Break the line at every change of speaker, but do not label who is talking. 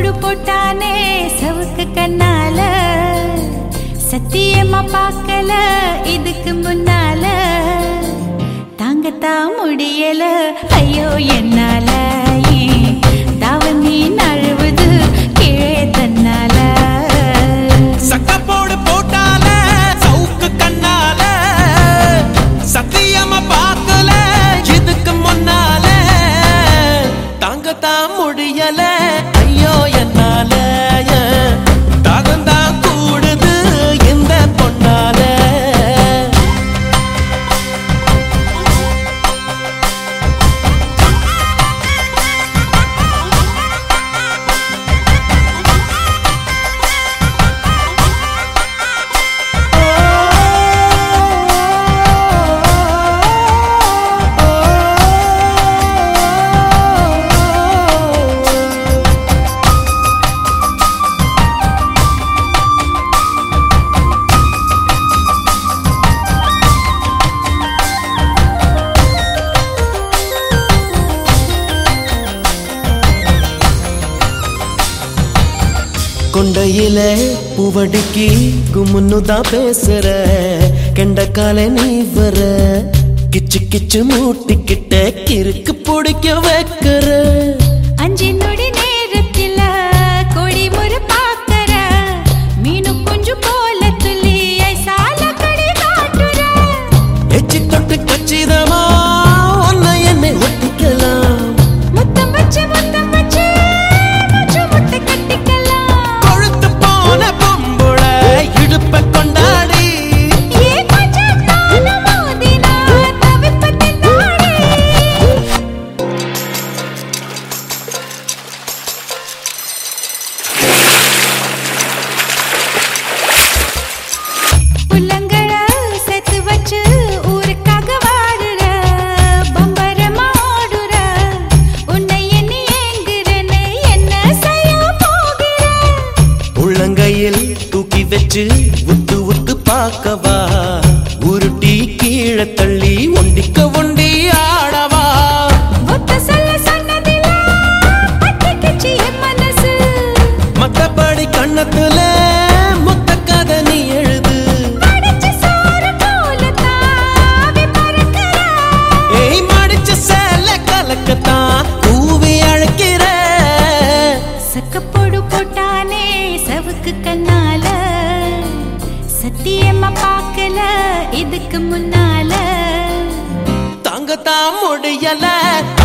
போடு போட்டானே சவுக்கு கண்ணால சத்தியமா பார்க்கல இதுக்கு முன்னால தாங்கத்தான் முடியல ஐயோ என்னால ஏன் தாவணி நழுவுது கீழே தன்னால
சக்கப்போடு போட்டால சவுக்கு கண்ணால சத்தியமா பார்க்கல இதுக்கு முன்னால தாங்கத்தான் முடியல ஐயோ என்னால தாகந்தான் கூடுது இந்த பொண்ணால கொண்டையில பூவடிக்கு குமுன்னு தான் பேசுற கெண்டக்கால நீ வர கிச்சு கிச்சு மூட்டிக்கிட்ட கிறுக்கு பிடிக்க வைக்கிற
அஞ்சு நொடி நேரத்துல கொடி முறை பார்க்கற மீனு குஞ்சு போல துள்ளி ஐசால கடி காட்டுற
எச்சி தொட்டு கச்சிதமா ஒன்ன என்னை ஒட்டிக்கலாம்
முத்தம் வச்சு முத்தம் வச்சு மூச்சு முட்டை கட்டிக்கலாம்
கொழுத்து போன பொம்புள இடுப்ப கொண்டாடி
ஏ கொஞ்சம் நானும் மோதினா தவிப்பத்தின் நாடி புள்ளங்கள சேர்த்து வச்சு ஊருக்காக வாடுற பம்பரமா ஓடுற உன்னை எண்ணி ஏங்குறேன்னு என்ன செய்ய போகிற
உள்ளங்கையில் தூக்கி வச்சு உத்து உத்து பார்க்கவா உருட்டி கீழே தள்ளி ஒண்டிக்க ஒண்டி ஆடவா
ஒத்த சொல்ல சொன்னதில்ல பத்திக்கிச்சு என் மனசு
மத்தபடி கண்ணத்துல மொத்த கதை நீ எழுது
அடைச்ச சோறு போல தாவி பறக்கிற
ஏய் மடிச்ச சேல கலக்கத்தான் தூவி அழைக்கிற
சக்கப்போடு போட்டானே சவுக்கு கண்ணால சத்தியமா பார்க்கல இதுக்கு முன்னால
தாங்கத்தான் முடியல